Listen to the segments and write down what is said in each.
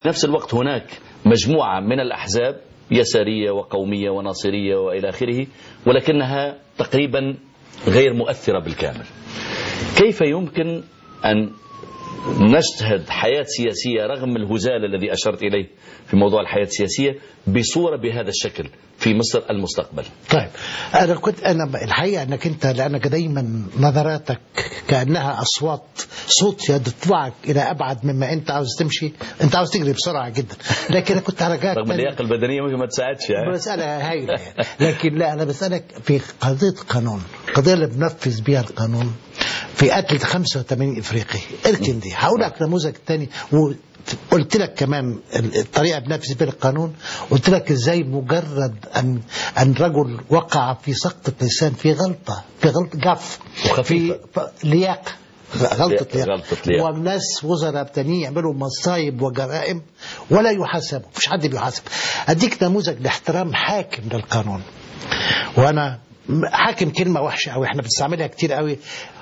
نفس الوقت هناك مجموعة من الأحزاب يسارية وقومية وناصرية وإلى آخره ولكنها تقريبا غير مؤثرة بالكامل كيف يمكن أن نشهد حياة سياسية رغم الهزال الذي أشرت إليه في موضوع الحياة السياسية بصورة بهذا الشكل في مصر المستقبل طيب انا كنت انا الحقيقه انك انت لانك دايما نظراتك كانها اصوات صوت يدفعك الى ابعد مما انت عاوز تمشي انت عاوز تجري بسرعه جدا لكن انا كنت هرجعك رغم تاني. اللياقة البدنية ممكن ما تساعدش يعني. مسألة هايلة يعني. لكن لا أنا بسألك في قضية قانون القضية اللي بنفذ بيها القانون في قتل 85 إفريقي اركن دي هقول لك نموذج تاني وقلت لك كمان الطريقة بنفذ بيها القانون قلت لك ازاي مجرد أن أن رجل وقع في سقطة لسان في غلطة في غلطة جف وخفيفة. في ف- لياقة غلطة لياقة غلطة لياقة. وناس وزراء تانيين يعملوا مصايب وجرائم ولا يحاسبوا مفيش حد بيحاسب اديك نموذج لاحترام حاكم للقانون وانا حاكم كلمة وحشة قوي احنا بنستعملها كتير قوي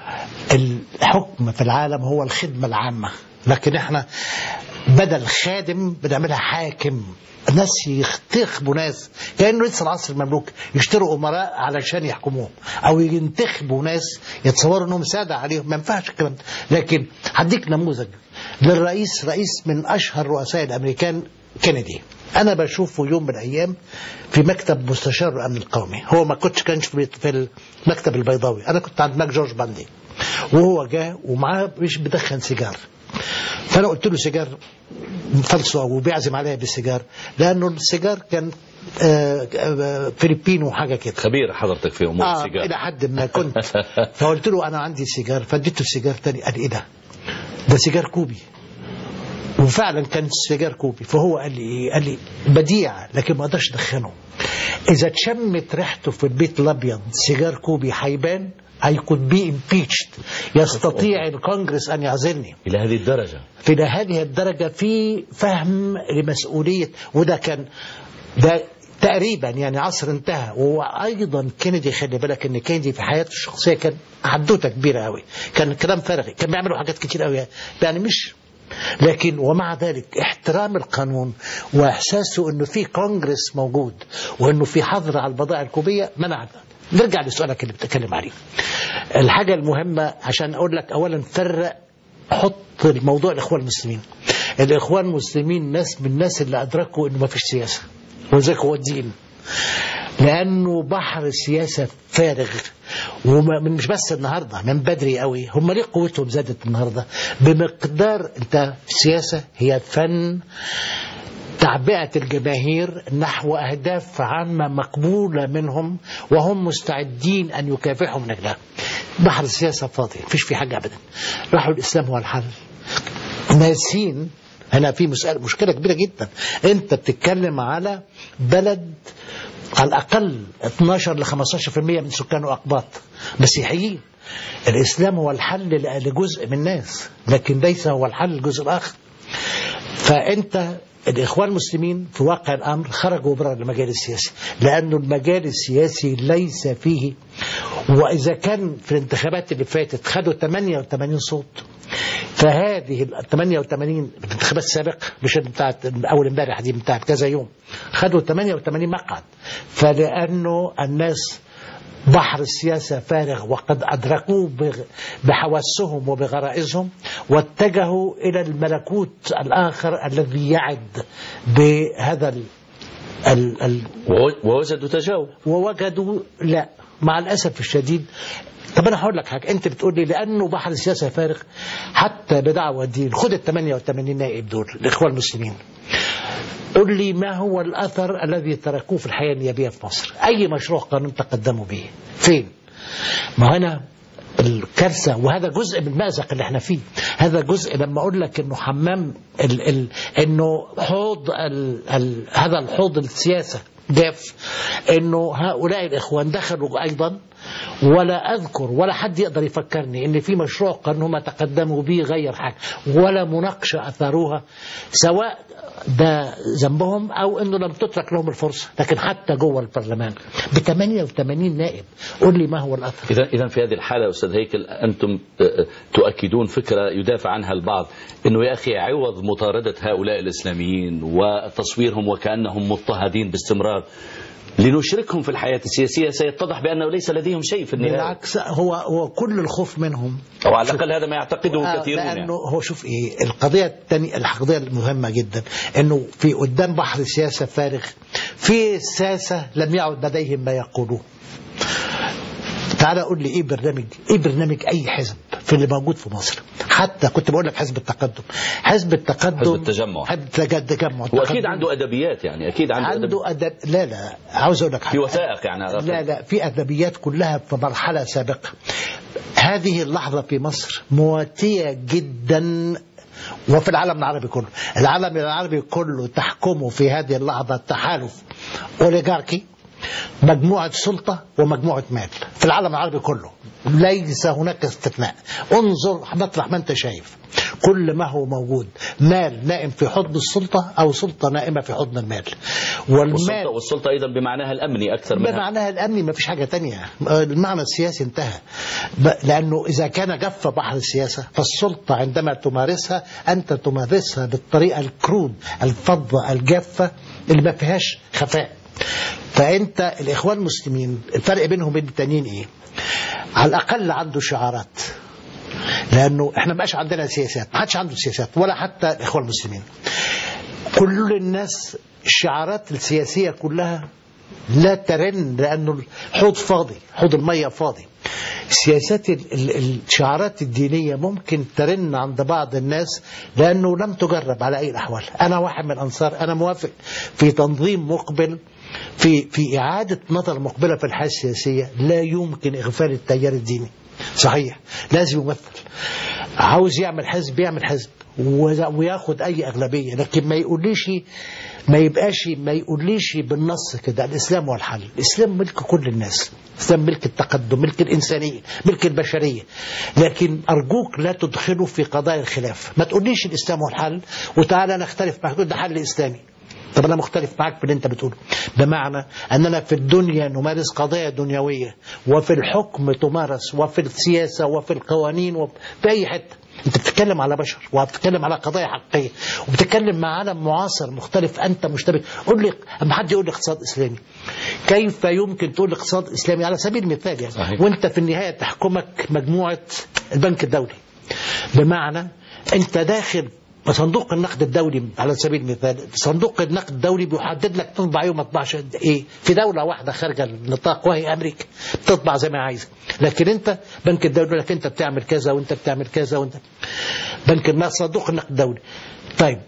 الحكم في العالم هو الخدمة العامة لكن احنا بدل خادم بنعملها حاكم ناس ينتخبوا ناس كانه لسه العصر المملوكي يشتروا امراء علشان يحكموهم او ينتخبوا ناس يتصوروا انهم ساده عليهم ما ينفعش الكلام ده لكن هديك نموذج للرئيس رئيس من اشهر رؤساء الامريكان كينيدي انا بشوفه يوم من الايام في مكتب مستشار الامن القومي هو ما كنتش كانش في في المكتب البيضاوي انا كنت عند ماك جورج باندي وهو جاء ومعاه مش بدخن سيجار فانا قلت له سيجار فلسه وبيعزم عليا بالسيجار لانه السيجار كان آه، آه، فلبيني وحاجه كده خبير حضرتك في أمور آه السيجار الى حد ما كنت فقلت له انا عندي سيجار فاديته السيجار تاني قال ايه ده ده سيجار كوبي وفعلا كان سيجار كوبي فهو قال لي ايه قال لي بديع لكن ما اقدرش ادخنه اذا اتشمت ريحته في البيت الابيض سيجار كوبي هيبان I could be impeached يستطيع الكونجرس ان يعزلني إلى هذه الدرجة في هذه الدرجة في فهم لمسؤولية وده كان ده تقريبا يعني عصر انتهى وايضا كينيدي خلي بالك ان كينيدي في حياته الشخصيه كان حدوته كبيره قوي كان كلام فارغ كان بيعملوا حاجات كتير قوي يعني مش لكن ومع ذلك احترام القانون واحساسه انه في كونجرس موجود وانه في حظر على البضائع الكوبيه منع ده. نرجع لسؤالك اللي بتتكلم عليه الحاجه المهمه عشان اقول لك اولا فرق حط الموضوع الاخوان المسلمين الاخوان المسلمين ناس من الناس اللي ادركوا انه ما فيش سياسه وذاك هو الدين لانه بحر السياسه فارغ ومش بس النهارده من بدري قوي هم ليه قوتهم زادت النهارده بمقدار انت السياسه هي فن تعبئة الجماهير نحو أهداف عامة مقبولة منهم وهم مستعدين أن يكافحوا من أجلها بحر السياسة فاضي مفيش في حاجة أبدا راحوا الإسلام هو الحل ناسين هنا في مسألة مشكلة كبيرة جدا أنت بتتكلم على بلد على الأقل 12 ل 15% من سكانه أقباط مسيحيين الإسلام هو الحل لجزء من الناس لكن ليس هو الحل للجزء الآخر فأنت الإخوان المسلمين في واقع الأمر خرجوا بره المجال السياسي لأنه المجال السياسي ليس فيه وإذا كان في الانتخابات اللي فاتت خدوا 88 صوت فهذه ال 88 الانتخابات السابقة مش بتاعت أول امبارح دي بتاعت كذا يوم خدوا 88 مقعد فلأنه الناس بحر السياسة فارغ وقد أدركوه بحواسهم وبغرائزهم واتجهوا إلى الملكوت الآخر الذي يعد بهذا ال ال ال ووجدوا تجاوب ووجدوا لا مع الأسف الشديد طب انا هقول لك حاجه انت بتقول لي لانه بحر السياسه فارغ حتى بدعوى الدين خد ال 88 نائب دول الاخوان المسلمين قل لي ما هو الأثر الذي تركوه في الحياة النيابية في مصر أي مشروع قانون تقدموا به فين ما هنا الكارثة وهذا جزء من المأزق اللي احنا فيه هذا جزء لما أقول لك أنه حمام ال ال أنه حوض ال ال هذا الحوض السياسة جاف أنه هؤلاء الإخوان دخلوا أيضا ولا أذكر ولا حد يقدر يفكرني إن في مشروع قانون هم تقدموا به غير حاجة ولا مناقشة أثروها سواء ده ذنبهم أو إنه لم تترك لهم الفرصة لكن حتى جوه البرلمان ب 88 نائب قول لي ما هو الأثر إذا إذا في هذه الحالة يا أستاذ هيكل أنتم آه، تؤكدون فكرة يدافع عنها البعض أنه يا أخي عوض مطاردة هؤلاء الإسلاميين وتصويرهم وكأنهم مضطهدين باستمرار لنشركهم في الحياة السياسية سيتضح بأنه ليس لديهم شيء في النهاية بالعكس هو هو كل الخوف منهم أو على الأقل هذا ما يعتقده آه، كثيرون يعني. لانه هو شوف ايه القضيه الثانيه القضيه المهمه جدا انه في قدام بحر سياسه فارغ في ساسه لم يعد لديهم ما يقولوه تعالى قول لي ايه برنامج ايه برنامج اي حزب في اللي موجود في مصر حتى كنت بقول لك حزب التقدم حزب التقدم حزب التجمع. حزب التجمع وأكيد التقدم. عنده أدبيات يعني أكيد عنده, أدب... عنده أدب لا لا عاوز اقول لك في حاجة. وثائق يعني على الأقل. لا لا في أدبيات كلها في مرحلة سابقة هذه اللحظة في مصر مواتية جدا وفي العالم العربي كله العالم العربي كله تحكمه في هذه اللحظة تحالف أوليغاركي مجموعة سلطة ومجموعة مال في العالم العربي كله ليس هناك استثناء انظر مطرح ما انت شايف كل ما هو موجود مال نائم في حضن السلطة أو سلطة نائمة في حضن المال والمال والسلطة, والسلطة أيضا بمعناها الأمني أكثر منها بمعناها الأمني ما فيش حاجة تانية المعنى السياسي انتهى ب- لأنه إذا كان جف بحر السياسة فالسلطة عندما تمارسها أنت تمارسها بالطريقة الكرود الفضة الجافة اللي ما فيهاش خفاء فأنت الإخوان المسلمين الفرق بينهم وبين التانيين إيه على الأقل عنده شعارات لأنه إحنا ما بقاش عندنا سياسات ما حدش عنده سياسات ولا حتى الإخوان المسلمين كل الناس الشعارات السياسية كلها لا ترن لأنه الحوض فاضي حوض المية فاضي السياسات ال- ال- الشعارات الدينية ممكن ترن عند بعض الناس لأنه لم تجرب على أي الأحوال أنا واحد من الأنصار أنا موافق في تنظيم مقبل في في إعادة نظر مقبلة في الحياة السياسية لا يمكن إغفال التيار الديني صحيح لازم يمثل عاوز يعمل حزب يعمل حزب وز- وياخد أي أغلبية لكن ما يقوليش ما يبقاش ما يقوليش بالنص كده الإسلام هو الحل الإسلام ملك كل الناس الإسلام ملك التقدم ملك الإنسانية ملك البشرية لكن أرجوك لا تدخله في قضايا الخلاف ما تقوليش الإسلام هو الحل وتعالى نختلف معك تقول ده حل إسلامي طب أنا مختلف معاك في اللي أنت بتقوله بمعنى أننا في الدنيا نمارس قضايا دنيوية وفي الحكم تمارس وفي السياسة وفي القوانين وفي أي حتة انت بتتكلم على بشر وبتتكلم على قضايا حقيقيه وبتتكلم مع عالم معاصر مختلف انت مشتبك قول لي اما حد يقول لي اقتصاد اسلامي كيف يمكن تقول اقتصاد اسلامي على سبيل المثال يعني صحيح. وانت في النهايه تحكمك مجموعه البنك الدولي بمعنى انت داخل صندوق النقد الدولي على سبيل المثال صندوق النقد الدولي بيحدد لك تطبع ايه وما تطبعش قد ايه في دوله واحده خارجه النطاق وهي امريكا بتطبع زي ما عايزه لكن انت بنك الدولي يقول لك انت بتعمل كذا وانت بتعمل كذا وانت بنك النقد صندوق النقد الدولي طيب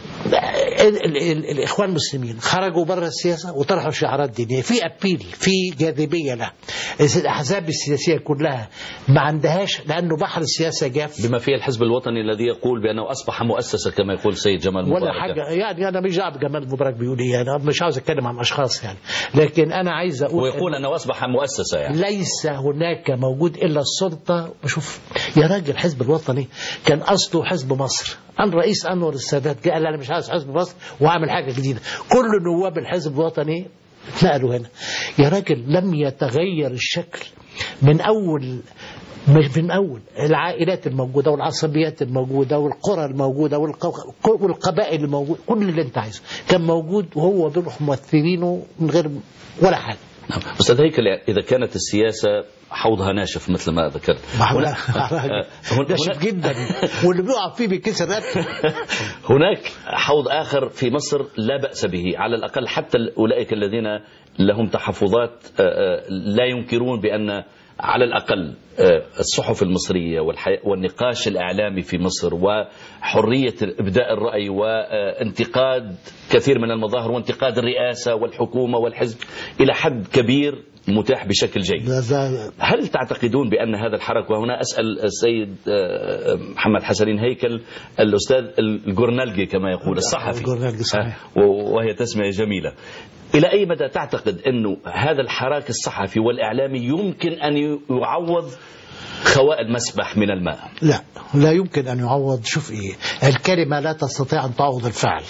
ال- ال- ال- الاخوان المسلمين خرجوا بره السياسه وطرحوا شعارات دينيه في ابيل في جاذبيه له الاحزاب السياسيه كلها ما عندهاش لانه بحر السياسه جاف بما فيه الحزب الوطني الذي يقول بأنه أصبح مؤسسة كما يقول سيد جمال مبارك ولا حاجه يعني انا مش دعوه بجمال مبارك بيقول ايه انا مش عاوز اتكلم عن اشخاص يعني لكن انا عايز اقول ويقول أنه أصبح مؤسسة يعني ليس هناك موجود الا السلطه شوف يا راجل الحزب الوطني كان اصله حزب مصر أن رئيس انور السادات قال انا مش عايز حزب مصر وعامل حاجه جديده كل نواب الحزب الوطني اتنقلوا هنا يا راجل لم يتغير الشكل من اول مش من اول العائلات الموجوده والعصبيات الموجوده والقرى الموجوده والق- والقبائل الموجوده كل اللي انت عايزه كان موجود وهو بيروح ممثلينه من غير ولا حاجه نعم. أستاذ هيكل إذا كانت السياسة حوضها ناشف مثل ما ذكرت هنا- آه، هنا- ناشف هنا- جدا واللي بيقع فيه بيكسر رقبته هناك حوض آخر في مصر لا بأس به على الأقل حتى أولئك الذين لهم تحفظات آه، آه، لا ينكرون بأن على الأقل آه، الصحف المصرية والحي- والنقاش الإعلامي في مصر وحرية إبداء الرأي وانتقاد كثير من المظاهر وانتقاد الرئاسة والحكومة والحزب إلى حد كبير متاح بشكل جيد ده- ده- هل تعتقدون بأن هذا الحرك وهنا أسأل السيد آه، محمد حسنين هيكل الأستاذ الجورنالجي كما يقول الصحفي الجورنالجي صحيح. آه، وهي تسمية جميلة إلى أي مدى تعتقد أنه هذا الحراك الصحفي والإعلامي يمكن أن يعوض خواء المسبح من الماء لا لا يمكن أن يعوض شوف إيه الكلمة لا تستطيع أن تعوض الفعل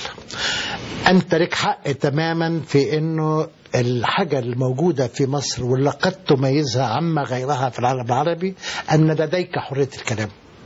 أنت لك حق تماما في أنه الحاجة الموجودة في مصر واللي قد تميزها عما غيرها في العالم العربي أن لديك حرية الكلام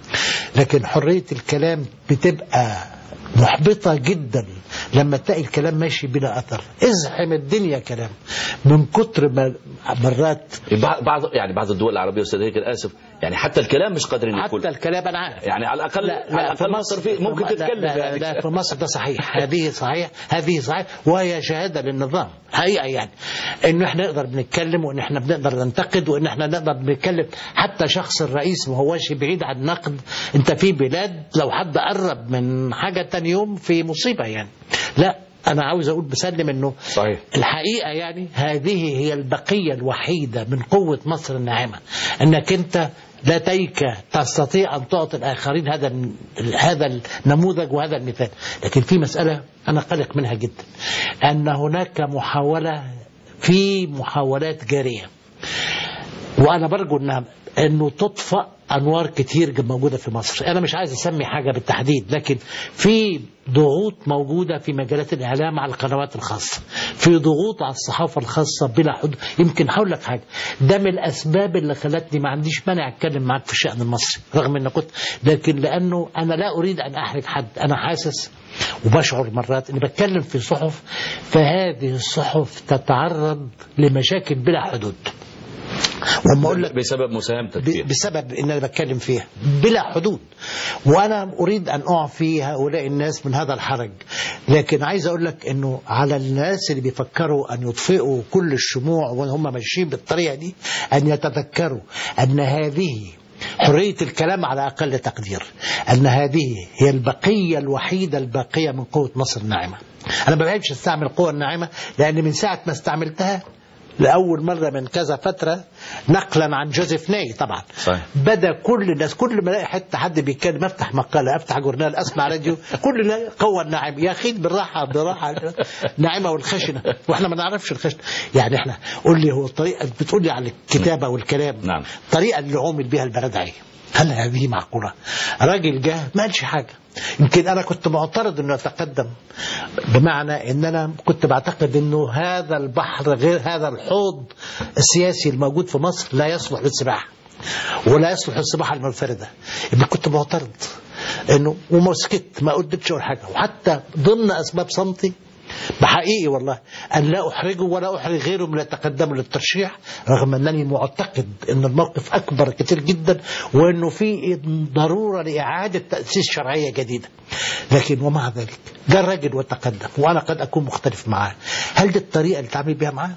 لكن حرية الكلام بتبقى محبطة جدا لما تلاقي الكلام ماشي بلا أثر ازحم الدنيا كلام من كتر ما مرات بعض يعني بعض الدول العربية أستاذ هيك آسف يعني حتى الكلام مش قادرين حتى يقول الكلام أنا عارف يعني على الأقل لا على لا الأقل مصر في ممكن لا تتكلم لا, لا, يعني. لا في مصر ده صحيح هذه صحيح هذه صحيح وهي شهاده للنظام حقيقه يعني انه احنا نقدر بنتكلم وان احنا بنقدر ننتقد وان احنا نقدر بنتكلم حتى شخص الرئيس ما هوش بعيد عن النقد انت في بلاد لو حد قرب من حاجه تاني يوم في مصيبه يعني لا انا عاوز اقول بسلم انه صحيح الحقيقة يعني هذه هي البقية الوحيدة من قوة مصر الناعمة أنك أنت لديك تستطيع أن تعطي الآخرين هذا هذا النموذج وهذا المثال لكن في مسألة أنا قلق منها جدا أن هناك محاولة في محاولات جارية وأنا برجو أنها أنه تطفأ أنوار كتير موجودة في مصر أنا مش عايز أسمي حاجة بالتحديد لكن في ضغوط موجودة في مجالات الإعلام على القنوات الخاصة في ضغوط على الصحافة الخاصة بلا حدود يمكن هقول لك حاجة ده من الأسباب اللي خلتني ما عنديش مانع أتكلم معاك في الشأن المصري رغم أن كنت لكن لأنه أنا لا أريد أن أحرج حد أنا حاسس وبشعر مرات أني بتكلم في صحف فهذه الصحف تتعرض لمشاكل بلا حدود وما اقول لك بسبب مساهمتك ب- فيها بسبب ان انا بتكلم فيها بلا حدود وانا اريد ان اعفي هؤلاء الناس من هذا الحرج لكن عايز اقول لك انه على الناس اللي بيفكروا ان يطفئوا كل الشموع وهم ماشيين بالطريقه دي ان يتذكروا ان هذه حرية الكلام على أقل تقدير أن هذه هي البقية الوحيدة الباقية من قوة مصر الناعمة أنا ما بحبش استعمل القوة الناعمة لأن من ساعة ما استعملتها لأول مرة من كذا فترة نقلا عن جوزيف ناي طبعا صحيح. بدا كل الناس كل ما الاقي حتى حد بيتكلم افتح مقاله افتح جورنال اسمع راديو كل اللي قوى الناعم يا اخي بالراحه بالراحه ناعمه والخشنه واحنا ما نعرفش الخشنه يعني احنا قول لي هو الطريقه بتقول لي على الكتابه والكلام نعم. الطريقه اللي عمل بها البلدعي هل هذه معقوله؟ راجل جه ما قالش حاجه يمكن انا كنت معترض انه يتقدم بمعنى ان انا كنت بعتقد انه هذا البحر غير هذا الحوض السياسي الموجود في مصر لا يصلح للسباحه ولا يصلح للسباحه المنفرده يبقى كنت معترض انه وما سكت ما قلتش اقول حاجه وحتى ضمن اسباب صمتي بحقيقي والله أن لا أحرجه ولا أحرج غيره من يتقدم للترشيح رغم أنني معتقد أن الموقف أكبر كتير جدا وأنه في ضرورة لإعادة تأسيس شرعية جديدة لكن ومع ذلك جاء الرجل وتقدم وأنا قد أكون مختلف معاه هل دي الطريقة اللي تعمل بها معاه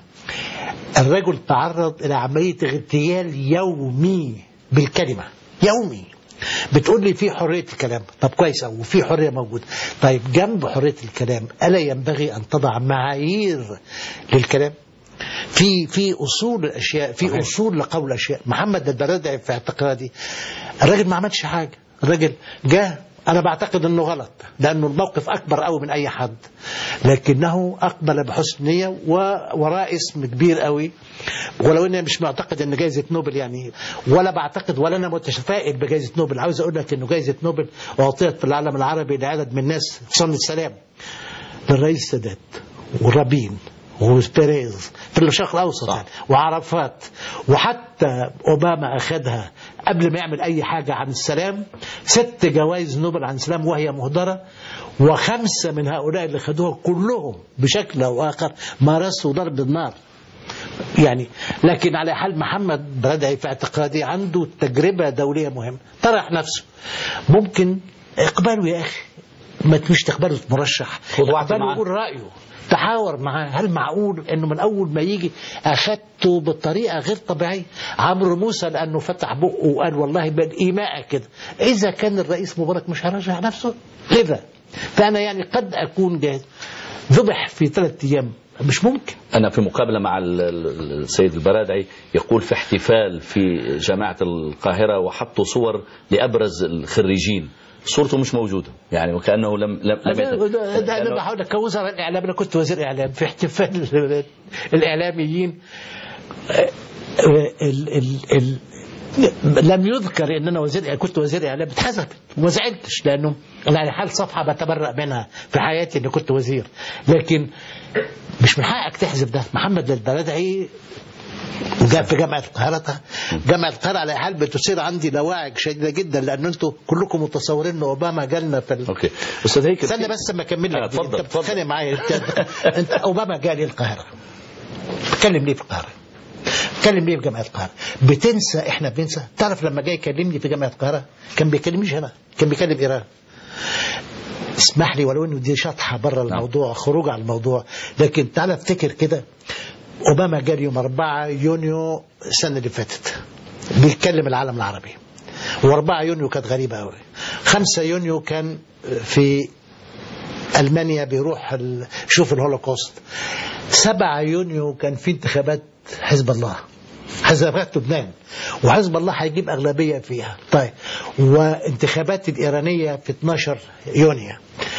الرجل تعرض إلى عملية اغتيال يومي بالكلمة يومي بتقول لي في حرية الكلام طب كويس أوي وفي حرية موجودة طيب جنب حرية الكلام ألا ينبغي أن تضع معايير للكلام في في اصول الاشياء في صحيح. اصول لقول الاشياء محمد البرادعي في اعتقادي الراجل ما عملش حاجه الراجل جه انا بعتقد انه غلط لانه الموقف اكبر قوي من اي حد لكنه اقبل بحسن نيه ووراء اسم كبير قوي ولو اني مش معتقد ان جائزه نوبل يعني ولا بعتقد ولا انا متفائل بجائزه نوبل عاوز اقول لك انه جائزه نوبل اعطيت في العالم العربي لعدد من الناس في صن السلام للرئيس السادات ورابين وبيريز في الشرق الاوسط صح. يعني وعرفات وحتى اوباما اخذها قبل ما يعمل اي حاجه عن السلام ست جوائز نوبل عن السلام وهي مهدره وخمسه من هؤلاء اللي خدوها كلهم بشكل او اخر مارسوا ضرب النار يعني لكن على حال محمد بردعي في اعتقادي عنده تجربة دولية مهمة طرح نفسه ممكن اقبله يا أخي ما مش تقبله مرشح خد وقت اقبله معاه. يقول رأيه تحاور معاه هل معقول انه من اول ما يجي اخدته بطريقه غير طبيعيه عمرو موسى لانه فتح بقه وقال والله بالايماء كده اذا كان الرئيس مبارك مش هيرجع نفسه لذا فانا يعني قد اكون جاهز ذبح في ثلاث ايام مش ممكن أنا في مقابلة مع ال- ال- السيد البرادعي يقول في احتفال في جامعة القاهرة وحطوا صور لأبرز الخريجين صورته مش موجودة يعني وكأنه لم لم, لم يت- ده- ده انا كأنه- بحاول كوزراء الاعلام انا كنت وزير اعلام في احتفال الاعلاميين آه، ال ال ال لم يذكر ان انا وزير كنت وزير اعلام اتحذفت وما زعلتش لانه انا على حال صفحه بتبرأ منها في حياتي اني كنت وزير لكن مش من حقك تحذف ده محمد البلدعي جاء في جامعة القاهرة جامعة القاهرة على حال بتصير عندي لواعج شديدة جدا لأن أنتم كلكم متصورين أن أوباما جالنا في ال... اوكي استاذ هيكل استنى بس ما اكمل آه، لك اتفضل، انت بتتخانق معايا انت, انت اوباما جالي القاهره اتكلم ليه في القاهره اتكلم ليه في جامعه القاهره بتنسى احنا بننسى تعرف لما جاي يكلمني في جامعه القاهره كان بيكلمنيش هنا كان بيكلم ايران اسمح لي ولو انه دي شطحه بره الموضوع خروج عن الموضوع لكن تعالى افتكر كده اوباما جالي يوم 4 يونيو السنه اللي فاتت بيتكلم العالم العربي و4 يونيو كانت غريبه قوي 5 يونيو كان في المانيا بيروح ال- يشوف الهولوكوست 7 يونيو كان في انتخابات حزب الله حزبات لبنان وحزب الله هيجيب أغلبية فيها طيب وانتخابات الإيرانية في 12 يونيو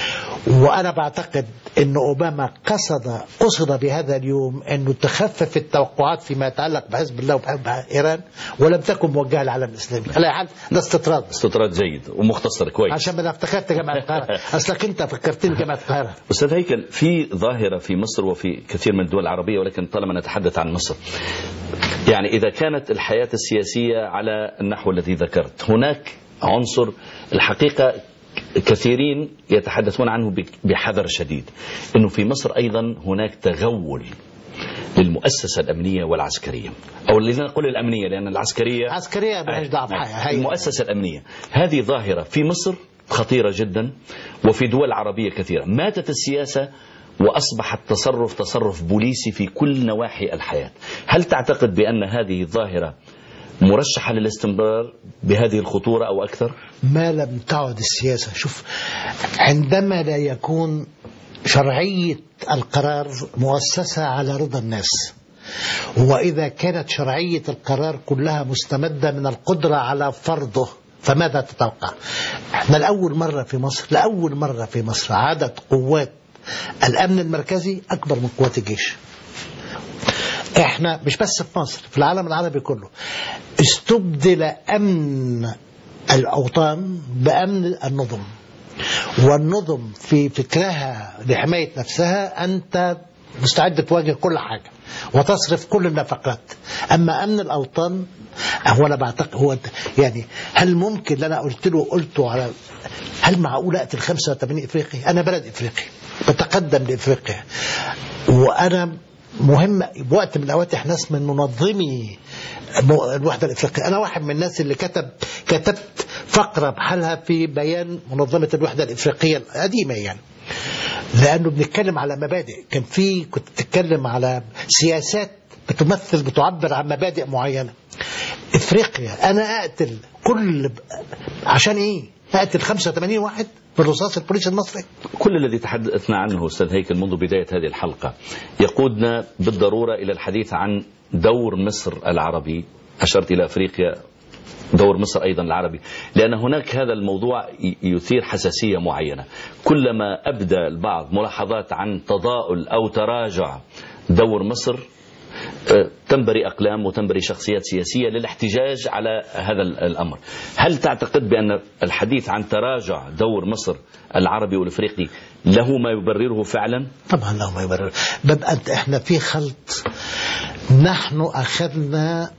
وأنا بعتقد أن أوباما قصد قصد بهذا اليوم أنه تخفف التوقعات فيما يتعلق بحزب الله وبحزب إيران ولم تكن موجهة للعالم الإسلامي على حال ده استطراد استطراد جيد ومختصر كويس عشان ما انا افتكرت جامعة القاهرة أصلك أنت فكرتني جامعة القاهرة أستاذ هيكل في ظاهرة في مصر وفي كثير من الدول العربية ولكن طالما نتحدث عن مصر يعني إذا كانت الحياة السياسية على النحو الذي ذكرت هناك عنصر الحقيقة كثيرين يتحدثون عنه بحذر شديد أنه في مصر أيضا هناك تغول للمؤسسة الأمنية والعسكرية أو لنقول الأمنية لأن العسكرية عسكرية مالهاش دعوة بحاجة هي المؤسسة الأمنية هذه ظاهرة في مصر خطيرة جدا وفي دول عربية كثيرة ماتت السياسة وأصبح التصرف تصرف بوليسي في كل نواحي الحياة هل تعتقد بأن هذه الظاهرة مرشحة للاستمرار بهذه الخطورة أو أكثر ما لم تعد السياسة شوف عندما لا يكون شرعية القرار مؤسسة على رضا الناس وإذا كانت شرعية القرار كلها مستمدة من القدرة على فرضه فماذا تتوقع احنا لأول مرة في مصر لأول مرة في مصر عدد قوات الأمن المركزي أكبر من قوات الجيش احنا مش بس في مصر في العالم العربي كله استبدل أمن الأوطان بأمن النظم والنظم في فكرها لحماية نفسها أنت مستعد تواجه كل حاجة وتصرف كل النفقات أما أمن الأوطان هو أنا بعتقد هو يعني هل ممكن اللي أنا قلت له قلته على هل معقول أقتل 85 إفريقي أنا بلد إفريقي بتقدم لإفريقيا وأنا مهم بوقت من الأوقات احنا ناس من منظمي الوحدة الإفريقية أنا واحد من الناس اللي كتب كتبت فقرة بحالها في بيان منظمة الوحدة الإفريقية القديمة يعني لأنه بنتكلم على مبادئ كان في كنت بتتكلم على سياسات بتمثل بتعبر عن مبادئ معينة إفريقيا أنا أقتل كل عشان إيه أقتل 85 واحد برصاص البوليس المصري كل الذي تحدثنا عنه أستاذ هيكل منذ بداية هذه الحلقة يقودنا بالضرورة إلى الحديث عن دور مصر العربي أشرت إلى أفريقيا دور مصر أيضا العربي لأن هناك هذا الموضوع يثير حساسية معينة كلما أبدى البعض ملاحظات عن تضاؤل أو تراجع دور مصر تنبري أقلام وتنبري شخصيات سياسية للاحتجاج على هذا الأمر هل تعتقد بأن الحديث عن تراجع دور مصر العربي والإفريقي له ما يبرره فعلا طبعا له ما يبرره ببقى احنا في خلط نحن أخذنا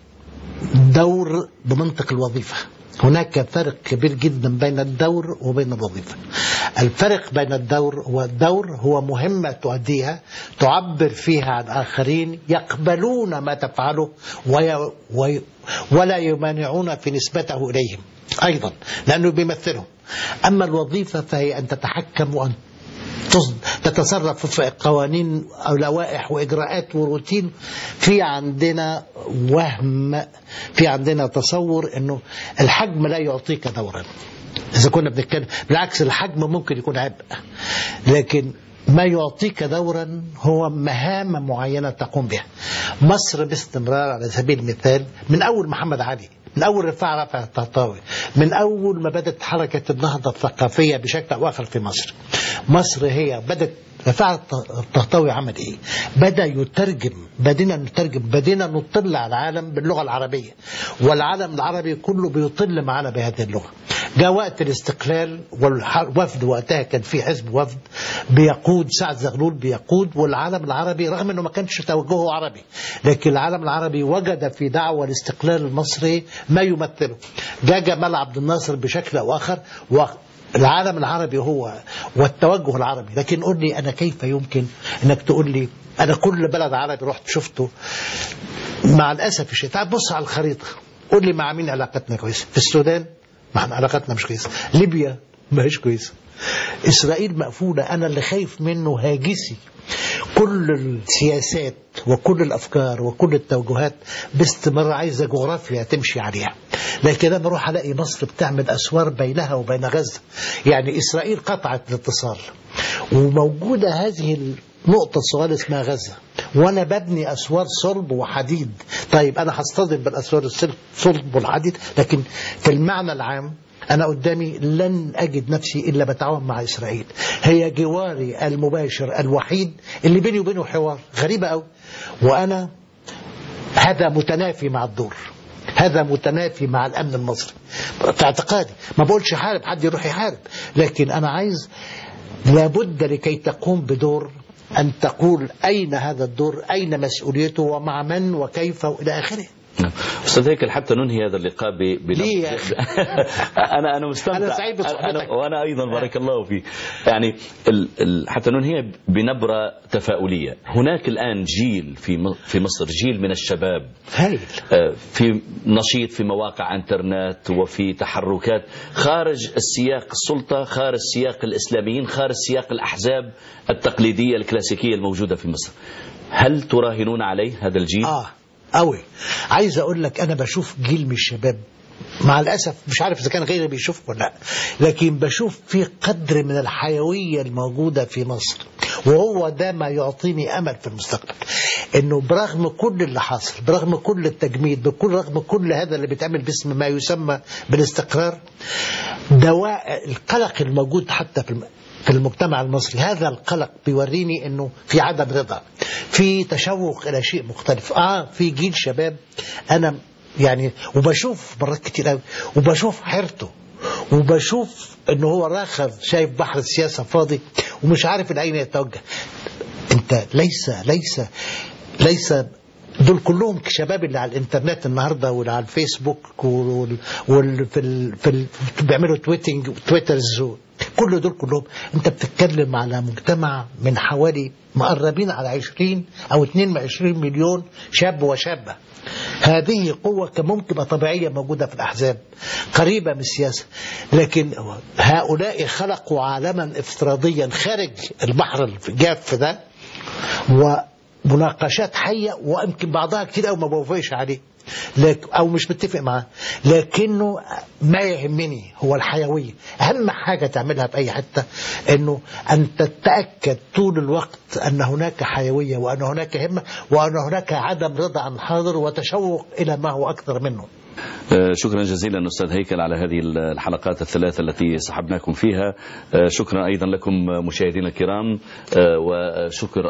دور بمنطق الوظيفة هناك فرق كبير جدا بين الدور وبين الوظيفة الفرق بين الدور هو الدور هو مهمة تؤديها تعبر فيها عن آخرين يقبلون ما تفعله وي وي ولا يمانعون في نسبته إليهم أيضا لأنه بيمثلهم أما الوظيفة فهي أن تتحكم وأن تتصرف في قوانين أو لوائح وإجراءات وروتين في عندنا وهم في عندنا تصور أنه الحجم لا يعطيك دورا إذا كنا بنتكلم بالعكس الحجم ممكن يكون عبء لكن ما يعطيك دورا هو مهام معينة تقوم بها مصر باستمرار على سبيل المثال من أول محمد علي من أول رفاعة رفع الطهطاوي من أول ما بدأت حركة النهضة الثقافية بشكل أو آخر في مصر مصر هي بدأت رفاعة الطهطاوي عمل إيه بدأ يترجم بدينا نترجم بدينا نطل على العالم باللغة العربية والعالم العربي كله بيطل معنا بهذه اللغة جاء وقت الاستقلال والوفد وقتها كان في حزب وفد بيقود سعد زغلول بيقود والعالم العربي رغم انه ما كانش توجهه عربي لكن العالم العربي وجد في دعوة الاستقلال المصري ما يمثله جاء جمال عبد الناصر بشكل او اخر العالم العربي هو والتوجه العربي لكن قل لي أنا كيف يمكن أنك تقول لي أنا كل بلد عربي رحت شفته مع الأسف الشيء تعال بص على الخريطة قول لي مع مين علاقتنا كويسة في السودان مع علاقتنا مش كويسة ليبيا ما هيش كويسة إسرائيل مقفولة أنا اللي خايف منه هاجسي كل السياسات وكل الأفكار وكل التوجهات باستمرار عايزة جغرافيا تمشي عليها لكن أنا أروح ألاقي مصر بتعمل أسوار بينها وبين غزة يعني إسرائيل قطعت الاتصال وموجودة هذه النقطة الصغيرة اسمها غزة وأنا ببني أسوار صلب وحديد طيب أنا هصطدم بالأسوار الصلب والحديد لكن في المعنى العام أنا قدامي لن أجد نفسي إلا بتعاون مع إسرائيل هي جواري المباشر الوحيد اللي بيني وبينه حوار غريبة أوي وأنا هذا متنافي مع الدور هذا متنافي مع الأمن المصري في اعتقادي ما بقولش حارب حد يروح يحارب لكن أنا عايز لابد لكي تقوم بدور أن تقول أين هذا الدور أين مسؤوليته ومع من وكيف وإلى آخره استاذ هيكل حتى ننهي هذا اللقاء ب... ب... ليه يا أخي؟ انا انا مستمتع أنا سعيد بصحبتك. أنا... وانا ايضا بارك الله فيك يعني ال... ال... حتى ننهي بنبره تفاؤليه هناك الان جيل في م... في مصر جيل من الشباب هايل آه، في نشيط في مواقع انترنت وفي تحركات خارج السياق السلطه خارج سياق الاسلاميين خارج سياق الاحزاب التقليديه الكلاسيكيه الموجوده في مصر هل تراهنون عليه هذا الجيل آه قوي عايز أقول لك أنا بشوف جيل من الشباب مع الأسف مش عارف إذا كان غيري بيشوف ولا لا لكن بشوف في قدر من الحيوية الموجودة في مصر وهو ده ما يعطيني أمل في المستقبل إنه برغم كل اللي حاصل برغم كل التجميد برغم كل هذا اللي بيتعمل باسم ما يسمى بالاستقرار دواء القلق الموجود حتى في الم... في المجتمع المصري هذا القلق بيوريني انه في عدم رضا في تشوق الى شيء مختلف اه في جيل شباب انا يعني وبشوف مرات كتير قوي وبشوف حيرته وبشوف انه هو راخر شايف بحر السياسه فاضي ومش عارف الى اين يتوجه انت ليس ليس ليس دول كلهم شباب اللي على الانترنت النهارده واللي على الفيسبوك وال, وال في ال في ال بيعملوا تويتنج تويترز و- كل دول كلهم انت بتتكلم على مجتمع من حوالي مقربين على 20 او 22 مليون شاب وشابه هذه قوة كان ممكن تبقى طبيعية موجودة في الأحزاب قريبة من السياسة لكن هؤلاء خلقوا عالما افتراضيا خارج البحر الجاف ده ومناقشات حية ويمكن بعضها كتير قوي ما بوافقش عليه لك أو مش متفق معاه لكنه ما يهمني هو الحيوية أهم حاجة تعملها في أي حتة أنه أن تتأكد طول الوقت أن هناك حيوية وأن هناك همة وأن هناك عدم رضا عن الحاضر وتشوق إلى ما هو أكثر منه آه، شكرا جزيلا أستاذ هيكل على هذه الحلقات الثلاثة التي سحبناكم فيها آه، شكرا أيضا لكم مشاهدينا الكرام آه، وشكر